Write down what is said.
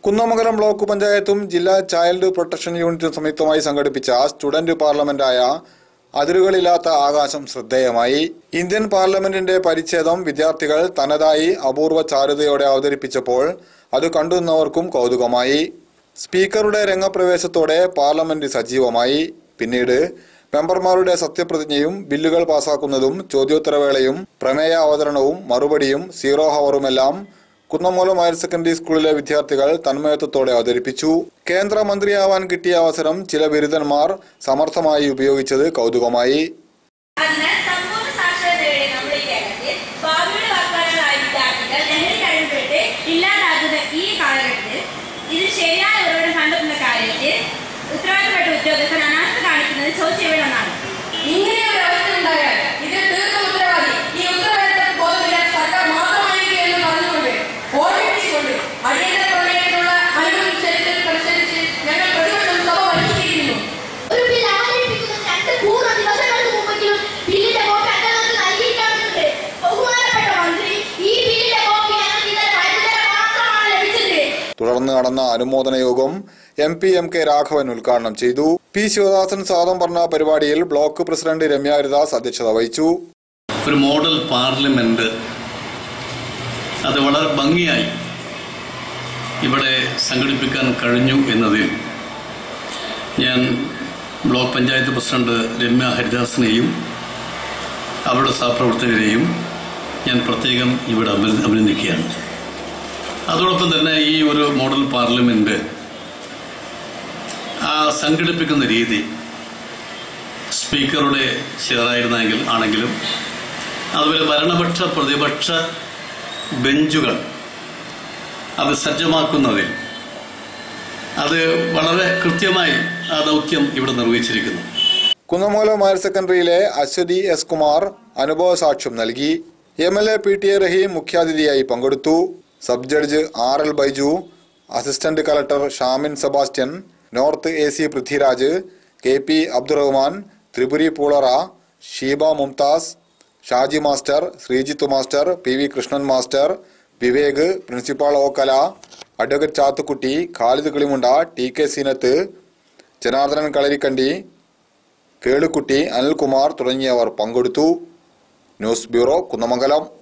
Kunnamangalam block പഞ്ചായത്തും ജില്ലാ child protection യൂണിറ്റും സംയുക്തമായി സംഘടിപ്പിച്ച സ്റ്റുഡന്റ് പാർലമെന്റായ അതിരുകളില്ലാത്ത ആകാശം ശ്രദ്ധേയമായി ഇന്ത്യൻ പാർലമെന്റിന്റെ പരിച്ഛേദം വിദ്യാർത്ഥികൾ തനതായി അപൂർവ ചാരുതയോടെ അവതരിപ്പിച്ചപ്പോൾ അത് കണ്ടുനിന്നവർക്കും കൗതുകമായി സ്പീക്കറുടെ രംഗപ്രവേശത്തോടെ പാർലമെന്റ് സജീവമായി പിന്നീട് മെമ്പർമാരുടെ സത്യപ്രതിജ്ഞയും ബില്ലുകൾ പാസാക്കുന്നതും ചോദ്യോത്തരവേളയും പ്രമേയ അവതരണവും മറുപടിയും സീറോ ഹവറുമെല്ലാം കുന്നമൂലം ഹയർ സെക്കൻഡറി സ്കൂളിലെ വിദ്യാർത്ഥികൾ തന്മയത്വത്തോടെ അവതരിപ്പിച്ചു കേന്ദ്രമന്ത്രിയാവാൻ കിട്ടിയ അവസരം ചില ബിരുദന്മാർ സമർത്ഥമായി ഉപയോഗിച്ചത് കൗതുകമായി അതിനാൽ സമ്പൂർണ്ണ സാക്ഷരതയുടെ നമ്മുടെ ഈ കേരളത്തിൽ ഭാവിയുടെ വാഗ്ദാനങ്ങളായ വിദ്യാർത്ഥികൾ ലഹരി കഴിവുപെട്ട് ഇല്ലാതാകുന്ന ഈ കാലഘട്ടത്തിൽ ഇത് ശരിയായ ഉറവിടം കണ്ടെത്തുന്ന കാര്യത്തിൽ ഉത്തരവാദിത്തപ്പെട്ട ഉദ്യോഗസ്ഥർ അനാസ്ഥ കാണിക്കുന്നത് ചോദ്യവേണമെന്നാണ് ഇങ്ങനെ ഒരു അവസ്ഥ ഉണ്ടായാൽ ഇതിന് തീർത്ത ഉത്തരവാദി ഈ ഉത്തരവാദിത്തം ബോധമില്ലാത്ത സർക്കാർ മാത്രമായിരിക്കും എന്ന് പറഞ്ഞുകൊണ്ട് ഓർമ്മിപ്പിച്ചുകൊണ്ട് അടിയന്തര പ്രമേയത്തിനുള്ള അനുമതി ചരിത്രത്തിനനുസരിച്ച് ഞങ്ങൾ പ്രതിപക്ഷം സഭ വഹിച്ചിരിക്കുന്നു ഒരു ബിൽ അവതരിപ്പിക്കുന്ന രണ്ട് പൂർണ്ണ ദിവസങ്ങൾക്ക് മുമ്പെങ്കിലും ബില്ലിന്റെ കോപ്പി അംഗങ്ങൾക്ക് നൽകിയിട്ടുണ്ട് ബഹുമാനപ്പെട്ട മന്ത്രി ഈ ബില്ലിന്റെ കോപ്പി ഞങ്ങൾക്ക് ഇന്നലെ വൈകുന്നേരം മാത്രമാണ് ലഭിച്ചത് തുടർന്ന് നടന്ന അനുമോദന യോഗം M P M K Raghavan ഉദ്ഘാടനം ചെയ്തു പി ശിവദാസൻ സ്വാഗതം പറഞ്ഞ പരിപാടിയിൽ ബ്ലോക്ക് പ്രസിഡന്റ് രമ്യ ഹരിദാസ് അധ്യക്ഷത വഹിച്ചു ഒരു മോഡൽ പാർലമെന്റ് അത് വളരെ ഭംഗിയായി ഇവിടെ സംഘടിപ്പിക്കാൻ കഴിഞ്ഞു എന്നതിൽ ഞാൻ ബ്ലോക്ക് പഞ്ചായത്ത് പ്രസിഡന്റ് രമ്യ ഹരിദാസിനെയും അവരുടെ സഹപ്രവർത്തകരെയും ഞാൻ പ്രത്യേകം ഇവിടെ അഭി- അഭിനന്ദിക്കുകയാണ് അതോടൊപ്പം തന്നെ ഈ ഒരു മോഡൽ പാർലമെന്റ് ആ സംഘടിപ്പിക്കുന്ന രീതി സ്പീക്കറുടെ ചെയറായിരുന്നെങ്കിൽ ആണെങ്കിലും അതുപോലെ ഭരണപക്ഷ പ്രതിപക്ഷ ബെഞ്ചുകൾ അത് സജ്ജമാക്കുന്നതിൽ അത് വളരെ കൃത്യമായി ആ ദൗത്യം ഇവിടെ നിർവഹിച്ചിരിക്കുന്നു കുന്നമൂലം ഹയർ സെക്കൻഡറിയിലെ അശ്വതി എസ് കുമാർ അനുഭവ സാക്ഷ്യം നൽകി M L A P T A Rahim മുഖ്യാതിഥിയായി പങ്കെടുത്തു sub judge R L Baiju assistant collector Shamin Sebastian north A C Prithviraj K P Abdurahman Thripuri Poolara Sheeba Mumtaz Shaji master Sreejith master P V Krishnan master Vivek principal Okkala advocate Chathukutty Khalid Kilimunda T K Seenath Janardhanan Kalarikandi Kelukutty Anilkumar തുടങ്ങിയവർ പങ്കെടുത്തു ന്യൂസ് ബ്യൂറോ കുന്നമംഗലം